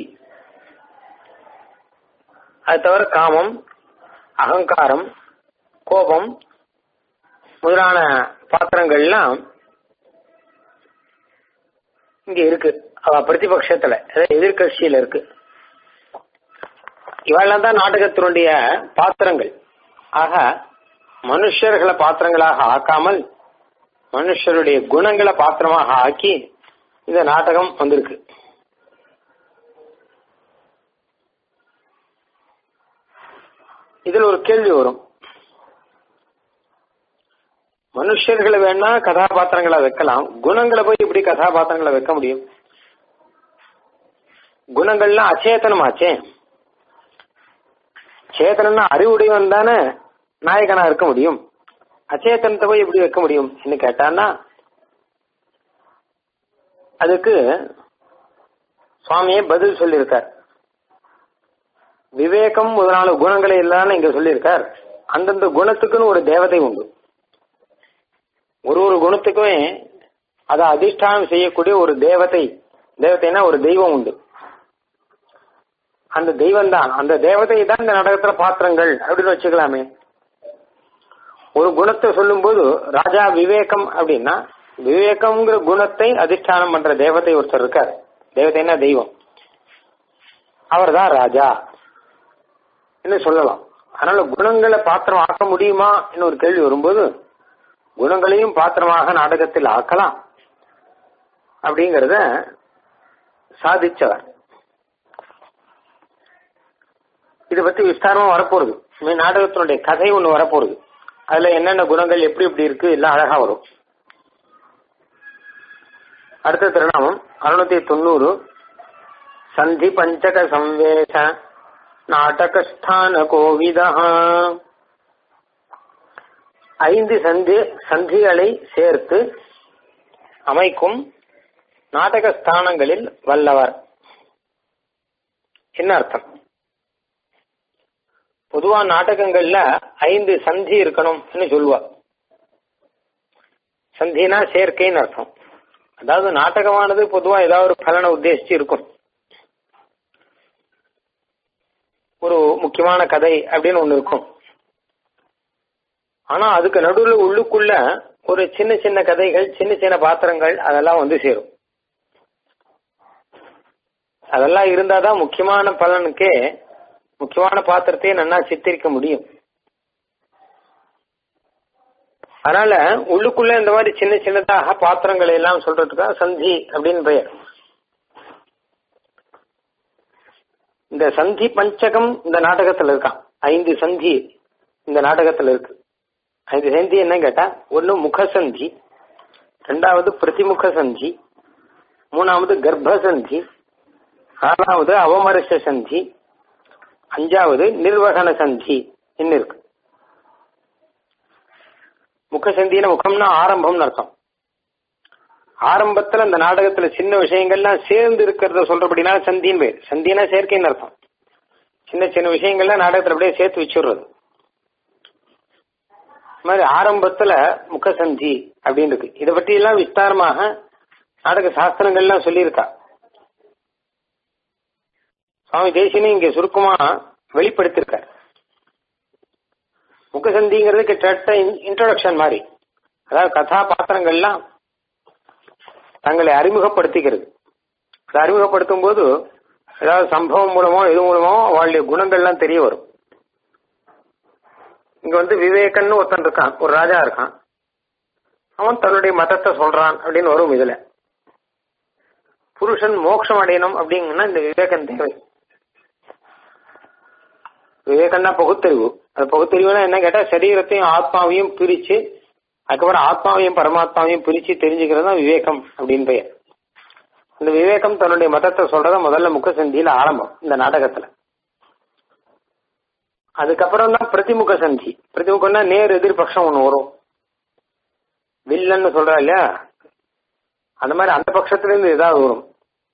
அது தவிர காமம் அகங்காரம் கோபம் முதலான பாத்திரங்கள்லாம் இங்க இருக்கு அவ பிரதிபட்சத்துல எதிர்கட்சியில இருக்கு இவெல்லாம் தான் நாடகத்தினுடைய பாத்திரங்கள் ஆக மனுஷர்களை பாத்திரங்களாக ஆக்காமல் மனுஷருடைய குணங்களை பாத்திரமாக ஆக்கி இந்த நாடகம் வந்திருக்கு இதுல ஒரு கேள்வி வரும் மனுஷர்களை வேணா கதாபாத்திரங்களை வைக்கலாம் குணங்களை போய் எப்படி கதாபாத்திரங்களை வைக்க முடியும் குணங்கள்லாம் அச்சேதனமாச்சே சேத்தனா அறிவுடையவன் தானே நாயகனா இருக்க முடியும் அச்சேதனத்தை போய் எப்படி வைக்க முடியும் கேட்டான்னா அதுக்கு சுவாமியே பதில் சொல்லியிருக்கார் விவேகம் முதலான குணங்களை இல்லான்னு இங்க சொல்லியிருக்கார் அந்தந்த குணத்துக்குன்னு ஒரு தேவதை உண்டு ஒரு ஒரு குணத்துக்குமே அதை அதிஷ்டானம் செய்யக்கூடிய ஒரு தேவதை தேவதைனா ஒரு தெய்வம் உண்டு அந்த தெய்வம் தான் அந்த தேவதை தான் இந்த நாடகத்துல பாத்திரங்கள் அப்படின்னு வச்சுக்கலாமே ஒரு குணத்தை சொல்லும்போது ராஜா விவேகம் அப்படின்னா விவேகம்ங்கிற குணத்தை அதிஷ்டானம் பண்ற தேவதை ஒருத்தர் இருக்கார் தேவதைன்னா தெய்வம் அவர் தான் ராஜா என்று சொல்லலாம் அதனால குணங்களை பாத்திரம் ஆக்க முடியுமா ஒரு கேள்வி வரும்போது குணங்களையும் பாத்திரமாக நாடகத்தில் ஆக்கலாம் அப்படிங்கறத சாதிச்சவர் இதை பத்தி விஸ்தாரமா வரப்போகுது இந்த நாடகத்தினுடைய கதை ஒண்ணு வரப்போகுது அதுல என்னென்ன குணங்கள் எப்படி எப்படி இருக்கு எல்லாம் அழகா வரும் அடுத்த திருநாமம் அறுநூத்தி தொண்ணூறு சந்தி பஞ்சக சம்வேஷ நாடகஸ்தான கோவிதா ஐந்து சந்தி சந்திகளை சேர்த்து அமைக்கும் நாடக ஸ்தானங்களில் வல்லவர் என்ன அர்த்தம் பொதுவா நாடகங்கள்ல ஐந்து சந்தி இருக்கணும்னு சொல்லுவா சந்தினா சேர்க்கைன்னு அர்த்தம் அதாவது நாடகமானது பொதுவா ஏதாவது ஒரு பலனை உத்தேசிச்சு இருக்கும் ஒரு முக்கியமான கதை அப்படின்னு ஒண்ணு இருக்கும் ஆனா அதுக்கு நடுவில் உள்ளுக்குள்ள ஒரு சின்ன சின்ன கதைகள் சின்ன சின்ன பாத்திரங்கள் அதெல்லாம் வந்து சேரும் அதெல்லாம் இருந்தாதான் முக்கியமான பலனுக்கே முக்கியமான பாத்திரத்தையே நன்னா சித்தரிக்க முடியும் அதனால உள்ளுக்குள்ள இந்த மாதிரி சின்ன சின்னதாக பாத்திரங்களை எல்லாம் சொல்றதுக்காக சந்தி அப்படின்னு பெயர் இந்த சந்தி பஞ்சகம் இந்த நாடகத்துல இருக்கான் ஐந்து சந்தி இந்த நாடகத்துல இருக்கு ஐந்து சந்தி என்ன கேட்டா ஒன்னு முகசந்தி ரெண்டாவது பிரதிமுக சந்தி மூணாவது கர்ப்ப சந்தி ஆறாவது அவமரிச சந்தி அஞ்சாவது நிர்வகன சந்தி என்ன இருக்கு முகசந்தின முகம்னா ஆரம்பம்னு அர்த்தம் ஆரம்பத்துல அந்த நாடகத்துல சின்ன விஷயங்கள்லாம் சேர்ந்து இருக்கிறத சொல்றபடினா சந்தின்னு பேர் சந்தினா சேர்க்கைன்னு அர்த்தம் சின்ன சின்ன விஷயங்கள்லாம் நாடகத்துல அப்படியே சேர்த்து வச்சுடுறது மாதிரி ஆரம்பத்துல முகசந்தி அப்படின்னு இருக்கு இதை பற்றி எல்லாம் விஸ்தாரமாக நாடக சாஸ்திரங்கள்லாம் சொல்லியிருக்கா சுவாமி தேசியனும் இங்க சுருக்கமா வெளிப்படுத்திருக்கார் முகசந்திங்கிறது கிட்டத்தட்ட இன்ட்ரோடக்ஷன் மாதிரி அதாவது கதாபாத்திரங்கள்லாம் தங்களை அறிமுகப்படுத்திக்கிறது அதை அறிமுகப்படுத்தும் போது ஏதாவது சம்பவம் மூலமோ இது மூலமோ அவளுடைய குணங்கள்லாம் தெரிய வரும் இங்க வந்து விவேகன்னு ஒருத்தன் இருக்கான் ஒரு ராஜா இருக்கான் அவன் தன்னுடைய மதத்தை சொல்றான் அப்படின்னு வரும் இதுல புருஷன் மோட்சம் அடையணும் அப்படிங்கன்னா இந்த விவேகம் தேவை விவேகம்னா பகுத்தறிவு அது பகுத்தறிவுனா என்ன கேட்டா சரீரத்தையும் ஆத்மாவையும் பிரிச்சு அதுக்கப்புறம் ஆத்மாவையும் பரமாத்மாவையும் பிரிச்சு தெரிஞ்சுக்கிறது தான் விவேகம் அப்படின்னு பெயர் இந்த விவேகம் தன்னுடைய மதத்தை சொல்றத முதல்ல முகசந்தியில ஆரம்பம் இந்த நாடகத்துல அதுக்கப்புறம் தான் பிரதிமுக சந்தி பிரதிமுகம்னா நேர் எதிர்பட்சம் ஒண்ணு வரும் வில்லன்னு சொல்றா இல்லையா அந்த மாதிரி அந்த பட்சத்துல இருந்து ஏதாவது வரும்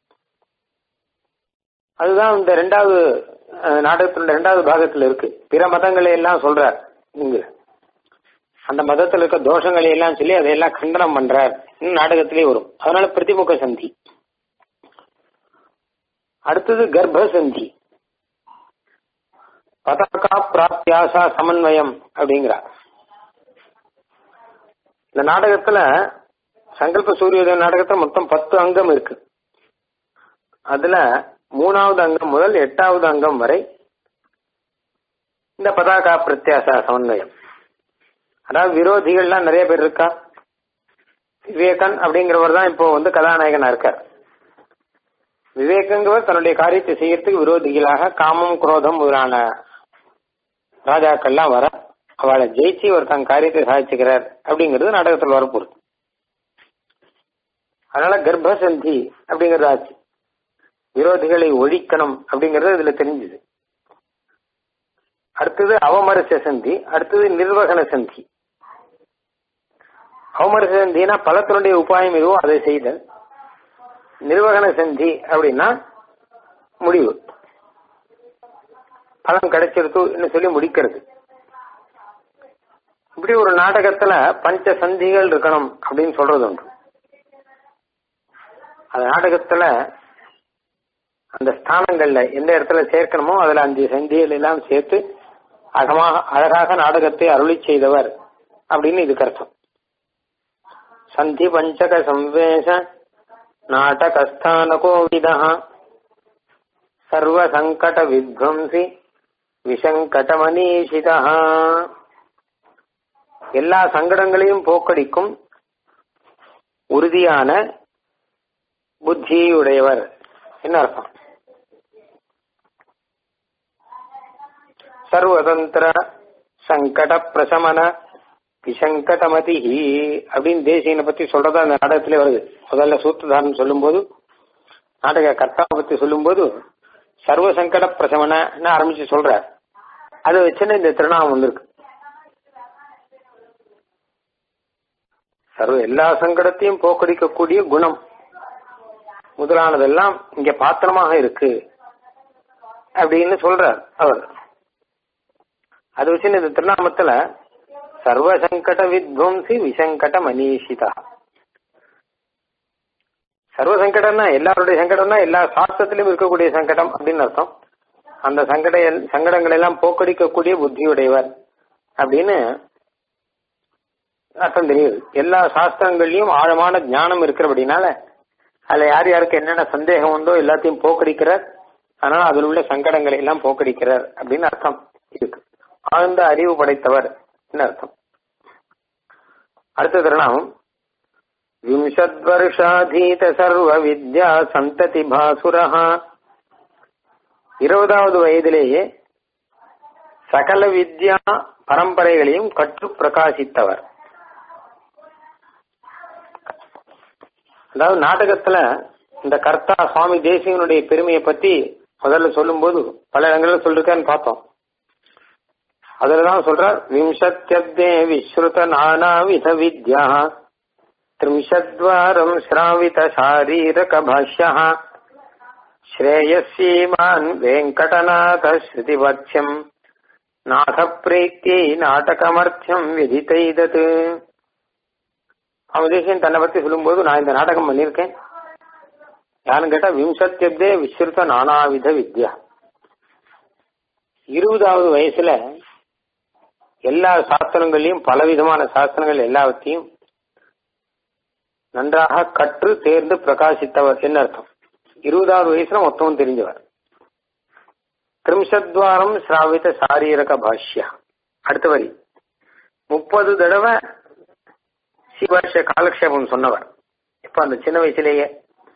அதுதான் இந்த ரெண்டாவது நாடகத்துல ரெண்டாவது பாகத்துல இருக்கு பிற மதங்களை எல்லாம் சொல்றார் இங்க அந்த மதத்துல இருக்க தோஷங்களை எல்லாம் சொல்லி அதையெல்லாம் கண்டனம் பண்றார் நாடகத்திலே வரும் அதனால பிரதிமுக சந்தி அடுத்தது கர்ப்ப சந்தி பதாக்கா பிராப்தியாசா சமன்வயம் அப்படிங்கிறார் இந்த நாடகத்துல சங்கல்ப சூரியோதய நாடகத்துல மொத்தம் பத்து அங்கம் இருக்கு அதுல மூணாவது அங்கம் முதல் எட்டாவது அங்கம் வரை இந்த பதாகா பிரத்யாசா சமன்வயம் அதாவது விரோதிகள்லாம் நிறைய பேர் இருக்கா விவேகன் அப்படிங்கிறவர் தான் இப்போ வந்து கதாநாயகனா இருக்கார் விவேகங்கிறவர் தன்னுடைய காரியத்தை செய்யறதுக்கு விரோதிகளாக காமம் குரோதம் முதலான ராஜாக்கள்லாம் வர அவளை ஜெயிச்சு ஒரு தன் காரியத்தை சாதிச்சுக்கிறார் அப்படிங்கிறது நாடகத்தில் வரப்போகுது அதனால கர்ப்பசந்தி அப்படிங்கிறது ஆச்சு விரோதிகளை ஒழிக்கணும் அப்படிங்கறது இதுல தெரிஞ்சுது அடுத்தது அவமரச சந்தி அடுத்தது நிர்வகன சந்தி அவமரச சந்தினா பலத்தினுடைய உபாயம் எதுவோ அதை செய்தல் நிர்வகன சந்தி அப்படின்னா முடிவு பலன் கிடைச்சிருத்து சொல்லி முடிக்கிறது இப்படி ஒரு நாடகத்துல பஞ்ச சந்திகள் இருக்கணும் அப்படின்னு சொல்றது உண்டு அந்த நாடகத்துல அந்த ஸ்தானங்கள்ல எந்த இடத்துல சேர்க்கணுமோ அதுல அஞ்சு சந்திகள் எல்லாம் சேர்த்து அகமாக அழகாக நாடகத்தை அருளி செய்தவர் அப்படின்னு இதுக்கு அர்த்தம் சந்தி பஞ்சக சம்வேஷ நாடகஸ்தான கோவிதா சர்வ சங்கட வித்வம்சி விஷங்கட மனீஷிதா எல்லா சங்கடங்களையும் போக்கடிக்கும் உறுதியான புத்தியுடையவர் என்ன அர்த்தம் சர்வதந்திர சங்கட பிரசமன விசங்கடமதி அப்படின்னு தேசியனை பத்தி சொல்றதா அந்த நாடகத்திலே வருது முதல்ல சூத்திரதாரன் சொல்லும்போது நாடக கர்த்தாவை பத்தி சொல்லும்போது சர்வ சங்கட பிரசமன ஆரம்பிச்சு சொல்றார் அதை வச்சுன்னு இந்த திருநாமம் வந்திருக்கு சர்வ எல்லா சங்கடத்தையும் போக்கடிக்கக்கூடிய குணம் முதலானதெல்லாம் இங்க பாத்திரமாக இருக்கு அப்படின்னு சொல்றார் அவர் அது வச்சு இந்த திருநாமத்துல சர்வ சங்கட வித்வம்சி விசங்கட மனீஷிதா சர்வ சங்கடம்னா எல்லாருடைய சங்கடம்னா எல்லா சாஸ்திரத்திலும் இருக்கக்கூடிய சங்கடம் அப்படின்னு அர்த்தம் அந்த சங்கட சங்கடங்கள் எல்லாம் போக்கடிக்கக்கூடிய புத்தியுடையவர் அப்படின்னு அர்த்தம் தெரியுது எல்லா சாஸ்திரங்கள்லயும் ஆழமான ஞானம் இருக்கிறபடினால அதுல யார் யாருக்கு என்னென்ன சந்தேகம் உண்டோ எல்லாத்தையும் போக்கடிக்கிறார் அதனால அதில் உள்ள சங்கடங்களை எல்லாம் போக்கடிக்கிறார் அப்படின்னு அர்த்தம் இருக்கு ஆழ்ந்த அறிவு படைத்தவர் அர்த்தம் அடுத்த திருநாமம் விம்சத்வர்ஷாதீத சர்வ வித்யா சந்ததி பாசுரஹா இருபதாவது வயதிலேயே சகல வித்யா பரம்பரைகளையும் கற்று பிரகாசித்தவர் அதாவது நாடகத்துல இந்த கர்த்தா சுவாமி தேசிகனுடைய பெருமையை பத்தி முதல்ல சொல்லும்போது பல இடங்கள்ல சொல்லிருக்கான்னு பார்த்தோம் அதுலதான் சொல்றார் விம்சத்யப்தே விஸ்ருத நானாவித வித்யா त्रिंशद्वारम् श्रावितशारीरकभाष्यः श्रेयस्यीमान् वेङ्कटनाथश्रुतिवत्स्यम् நாகப்பிரீத்தியை நாடகமர்த்தியம் விதித்தைதது அவதேசன் தன்னை பத்தி சொல்லும்போது நான் இந்த நாடகம் பண்ணியிருக்கேன் யாருன்னு கேட்டா விம்சத்தியப்தே விஸ்ருத நானாவித வித்யா இருபதாவது வயசுல எல்லா சாஸ்திரங்களையும் பலவிதமான சாஸ்திரங்கள் எல்லாவற்றையும் நன்றாக கற்று தேர்ந்து பிரகாசித்தவர் என்ன அர்த்தம் இருபதாவது வயசுல மொத்தமும் தெரிஞ்சவர் திரிம்சத்வாரம் சிராவித சாரீரக பாஷ்யா அடுத்த வரி முப்பது தடவை சிவாஷ்ய காலக்ஷேபம் சொன்னவர் இப்ப அந்த சின்ன வயசுலேயே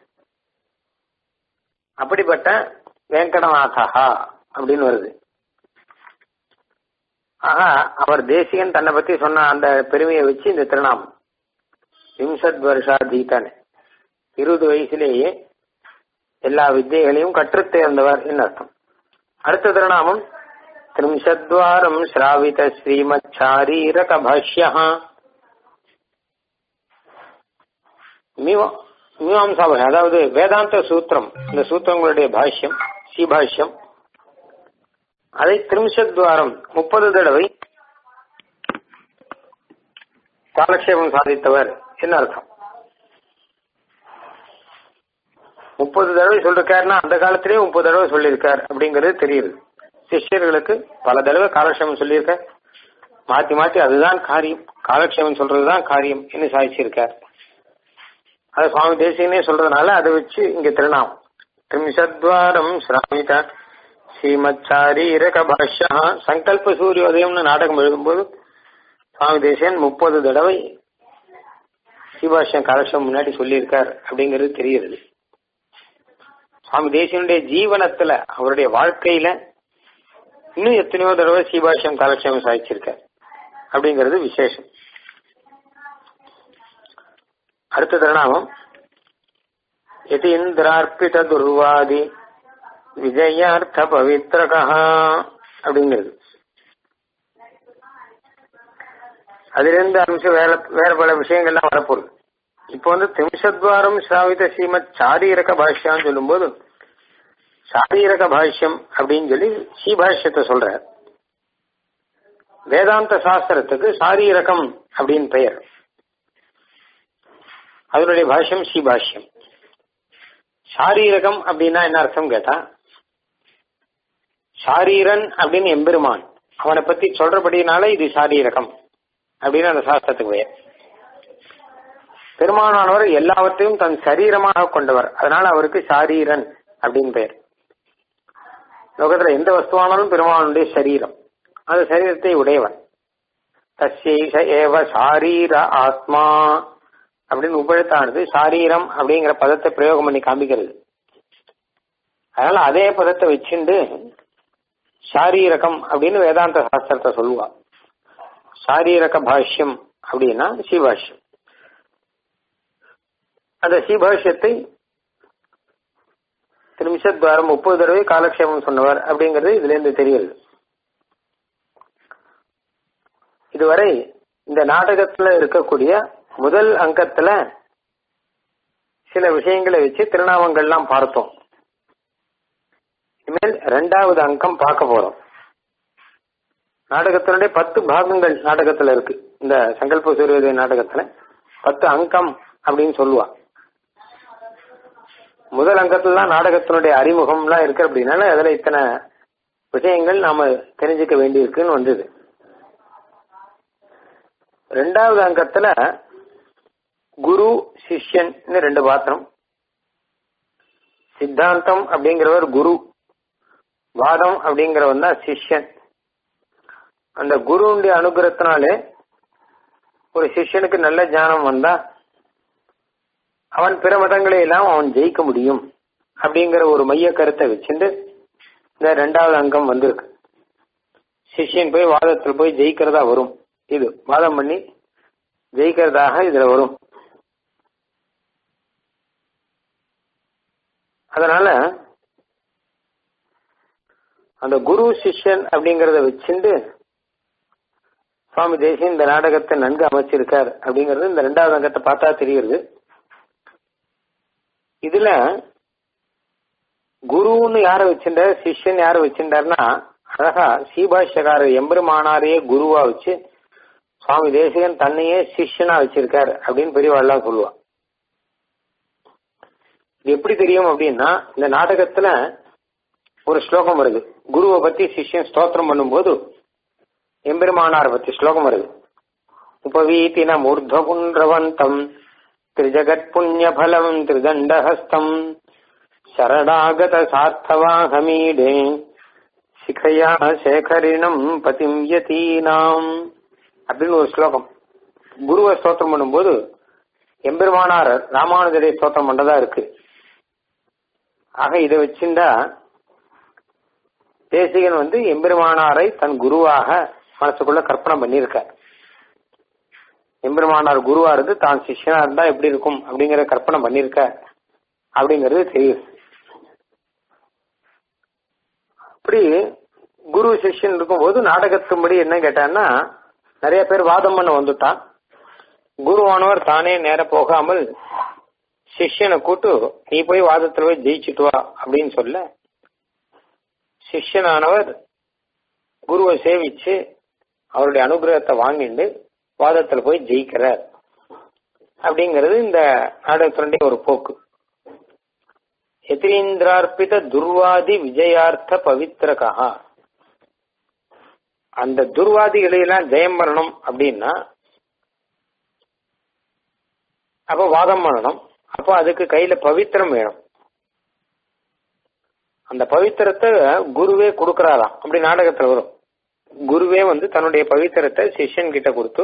அப்படிப்பட்ட வெங்கடநாதா அப்படின்னு வருது ஆக அவர் தேசிகன் தன்னை பத்தி சொன்ன அந்த பெருமையை வச்சு இந்த திருநாமம் விம்சத் வருஷாதீதன் இருபது வயசுலேயே எல்லா வித்தியைகளையும் கற்றுத் தேர்ந்தவர் என்று அர்த்தம் அடுத்த திருநாமம் திரிம்சத்வாரம் ஸ்ராவித ஸ்ரீமத் சாரீரக பாஷ்யா மீமாம்சா பாஷ்யம் அதாவது வேதாந்த சூத்திரம் இந்த சூத்திரங்களுடைய பாஷ்யம் ஸ்ரீபாஷ்யம் அதை திரிம்சத்வாரம் முப்பது தடவை காலக்ஷேபம் சாதித்தவர் என்ன அர்த்தம் முப்பது தடவை சொல்லிருக்காருன்னா அந்த காலத்திலேயே முப்பது தடவை சொல்லியிருக்கார் அப்படிங்கிறது தெரியுது சிஷ்யர்களுக்கு பல தடவை காலக்ஷேபம் சொல்லியிருக்கார் மாத்தி மாத்தி அதுதான் காரியம் காலக்ஷேபம் சொல்றதுதான் காரியம் என்று சாதிச்சிருக்கார் அது சுவாமி தேசியனே சொல்றதுனால அதை வச்சு இங்க திருநாமம் திரிம்சத்வாரம் ஸ்ராமித ஸ்ரீமச்சாரீரக பாஷ்யா சங்கல்ப சூரியோதயம்னு நாடகம் எழுதும்போது சுவாமி தேசியன் முப்பது தடவை ஸ்ரீபாஷ்யம் காலக்ஷம் முன்னாடி சொல்லியிருக்கார் அப்படிங்கிறது தெரியுது சுவாமி தேசியனுடைய ஜீவனத்துல அவருடைய வாழ்க்கையில இன்னும் எத்தனையோ தடவை ஸ்ரீபாஷ்யம் காலக்ஷேபம் சாதிச்சிருக்கார் அப்படிங்கிறது விசேஷம் அடுத்த திருநாமம் யதீந்திரார்ப்பித துர்வாதி விஜயார்த்த பவித்ரகா அப்படிங்கிறது அதிலிருந்து அம்சம் வேற வேற பல விஷயங்கள்லாம் வரப்போகுது இப்போ வந்து திம்சத்வாரம் ஸ்ராவித ஸ்ரீமத் சாரீரக பாஷ்யான்னு சொல்லும்போது சாரீரக பாஷ்யம் அப்படின்னு சொல்லி ஸ்ரீபாஷ்யத்தை சொல்ற வேதாந்த சாஸ்திரத்துக்கு சாரீரகம் அப்படின்னு பெயர் அதனுடைய பாஷ்யம் ஸ்ரீபாஷ்யம் சாரீரகம் அப்படின்னா என்ன அர்த்தம் கேட்டா சாரீரன் அப்படின்னு எம்பெருமான் அவனை பத்தி சொல்றபடினால இது சாரீரகம் அப்படின்னு அந்த சாஸ்திரத்துக்கு பெயர் பெருமானானவர் எல்லாவற்றையும் தன் சரீரமாக கொண்டவர் அதனால அவருக்கு சாரீரன் அப்படின்னு பெயர் லோகத்துல எந்த வஸ்துவானாலும் பெருமானுடைய சரீரம் அந்த சரீரத்தை உடையவன் தஸ்யைஷ ஏவ சாரீர ஆத்மா அப்படின்னு உபழுத்தானது சாரீரம் அப்படிங்கிற பதத்தை பிரயோகம் பண்ணி காமிக்கிறது அதனால அதே பதத்தை வச்சுண்டு சாரீரகம் அப்படின்னு வேதாந்த சாஸ்திரத்தை சொல்லுவா சாரீரக பாஷ்யம் அப்படின்னா ஸ்ரீபாஷ்யம் அந்த ஸ்ரீபாஷ்யத்தை திரிம்சத்வாரம் முப்பது தடவை காலக்ஷேபம் சொன்னவர் அப்படிங்கிறது இதுல இருந்து தெரியுது இதுவரை இந்த நாடகத்துல இருக்கக்கூடிய முதல் அங்கத்துல சில விஷயங்களை வச்சு திருநாமங்கள்லாம் பார்த்தோம் இனிமேல் ரெண்டாவது அங்கம் பார்க்க போறோம் நாடகத்தினுடைய பத்து பாகங்கள் நாடகத்துல இருக்கு இந்த சங்கல்ப சூரியோதய நாடகத்துல பத்து அங்கம் அப்படின்னு சொல்லுவா முதல் அங்கத்துல தான் நாடகத்தினுடைய அறிமுகம்லாம் இருக்கு அப்படின்னால அதுல இத்தனை விஷயங்கள் நாம தெரிஞ்சுக்க வேண்டியிருக்குன்னு வந்தது ரெண்டாவது அங்கத்துல குரு சிஷ்யன் ரெண்டு பாத்திரம் சித்தாந்தம் அப்படிங்கிறவர் குரு வாதம் அப்படிங்கிறவன் தான் சிஷ்யன் அந்த குருவுடைய அனுகிரகத்தினாலே ஒரு சிஷ்யனுக்கு நல்ல ஞானம் வந்தா அவன் பிற மதங்களை எல்லாம் அவன் ஜெயிக்க முடியும் அப்படிங்கிற ஒரு மைய கருத்தை வச்சுட்டு இந்த ரெண்டாவது அங்கம் வந்திருக்கு சிஷ்யன் போய் வாதத்தில் போய் ஜெயிக்கிறதா வரும் இது வாதம் பண்ணி ஜெயிக்கிறதாக இதுல வரும் அதனால அந்த குரு சிஷ்யன் அப்படிங்கறத வச்சுண்டு சுவாமி தேசியம் இந்த நாடகத்தை நன்கு அமைச்சிருக்கார் அப்படிங்கறது இந்த ரெண்டாவது அங்கத்தை பார்த்தா தெரியுது இதுல குருன்னு யார வச்சிருந்தார் சிஷ்யன் யார வச்சிருந்தாருன்னா அழகா சீபாஷ்யக்காரர் எம்பெருமானாரையே குருவா வச்சு சுவாமி தேசிகன் தன்னையே சிஷ்யனா வச்சிருக்காரு அப்படின்னு பெரியவாள்லாம் சொல்லுவா இது எப்படி தெரியும் அப்படின்னா இந்த நாடகத்துல ஒரு ஸ்லோகம் வருது குருவை பத்தி சிஷ்யன் ஸ்தோத்திரம் பண்ணும்போது எம்பெருமானார் பத்தி ஸ்லோகம் வருது உபவீதின மூர்தபுன்றவந்தம் திரிஜகத் புண்ணிய பலம் திரிதண்டஹஸ்தம் சரணாகத சார்த்தவாகமீடே சிகையா சேகரிணம் பதிம் யதீனாம் அப்படின்னு ஒரு ஸ்லோகம் குருவை ஸ்தோத்திரம் பண்ணும்போது எம்பெருமானார் ராமானுஜரை ஸ்தோத்திரம் பண்றதா இருக்கு ஆக இதை வச்சிருந்தா தேசிகன் வந்து எம்பெருமானாரை தன் குருவாக மனசுக்குள்ள கற்பனை பண்ணியிருக்கார் எம்பெருமானார் குருவா இருந்து தான் சிஷ்யனா இருந்தா எப்படி இருக்கும் அப்படிங்கிற கற்பனை பண்ணியிருக்க அப்படிங்கிறது தெரியுது அப்படி குரு சிஷ்யன் இருக்கும்போது நாடகத்தும்படி என்ன கேட்டான்னா நிறைய பேர் வாதம் பண்ண வந்துட்டான் குருவானவர் தானே நேர போகாமல் சிஷ்யனை கூட்டு நீ போய் வாதத்துல போய் ஜெயிச்சுட்டு வா அப்படின்னு சொல்ல சிஷ்யனானவர் குருவை சேவிச்சு அவருடைய அனுகிரகத்தை வாங்கிட்டு வாதத்துல போய் ஜெயிக்கிறார் அப்படிங்கிறது இந்த நாடகத்தினுடைய ஒரு போக்கு எதிரீந்திரார்ப்பித துர்வாதி விஜயார்த்த பவித்ரகா அந்த துர்வாதிகளை எல்லாம் ஜெயம் பண்ணணும் அப்படின்னா அப்ப வாதம் பண்ணணும் அப்போ அதுக்கு கையில பவித்திரம் வேணும் அந்த பவித்திரத்தை குருவே கொடுக்கறாராம் அப்படி நாடகத்துல வரும் குருவே வந்து தன்னுடைய பவித்திரத்தை சிஷ்யன் கிட்ட கொடுத்து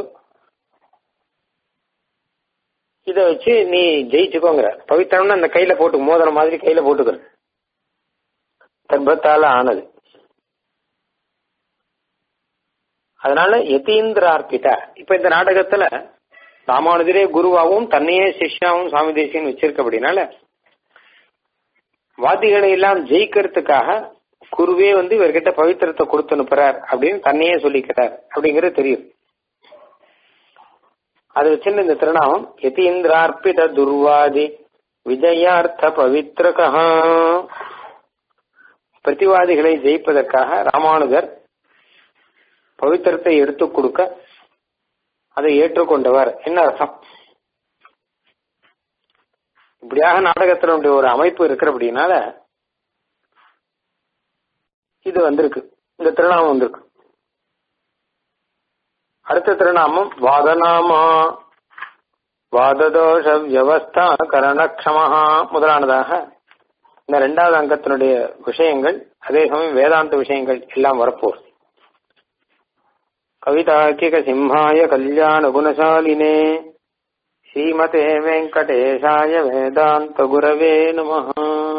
இத வச்சு நீ ஜெயிச்சுக்கோங்கிற பவித்திரம்னு அந்த கையில போட்டு மோதிர மாதிரி கையில போட்டுக்கிற தர்பத்தால ஆனது அதனால யதீந்திரார்பிதா இப்ப இந்த நாடகத்துல ராமானுஜரே குருவாவும் தன்னையே சிஷ்யாவும் சுவாமி தேசியன் வச்சிருக்க அப்படின்னால வாதிகளை எல்லாம் ஜெயிக்கிறதுக்காக குருவே வந்து இவர்கிட்ட பவித்திரத்தை கொடுத்து அனுப்புறார் அப்படின்னு தன்னையே சொல்லிக்கிறார் அப்படிங்கிறது தெரியும் அது வச்சுன்னு இந்த திருநாமம் யதீந்திரார்ப்பித துர்வாதி விஜயார்த்த பவித்ரகா பிரதிவாதிகளை ஜெயிப்பதற்காக ராமானுஜர் பவித்திரத்தை எடுத்துக் கொடுக்க அதை ஏற்றுக்கொண்டவர் என்ன அர்த்தம் இப்படியாக நாடகத்தினுடைய ஒரு அமைப்பு இருக்கிற அப்படின்னால இது வந்திருக்கு இந்த திருநாமம் வந்திருக்கு அடுத்த திருநாமம் வாதநாமா வாததோஷ வியவஸ்தா கரணக்ஷமஹா முதலானதாக இந்த ரெண்டாவது அங்கத்தினுடைய விஷயங்கள் அதே சமயம் வேதாந்த விஷயங்கள் எல்லாம் வரப்போகுது கவிதாக்கிக சிம்ஹாய கல்யாண குணசாலினே ஸ்ரீமதே வெங்கடேஷாய வேதாந்த குரவே நமஹ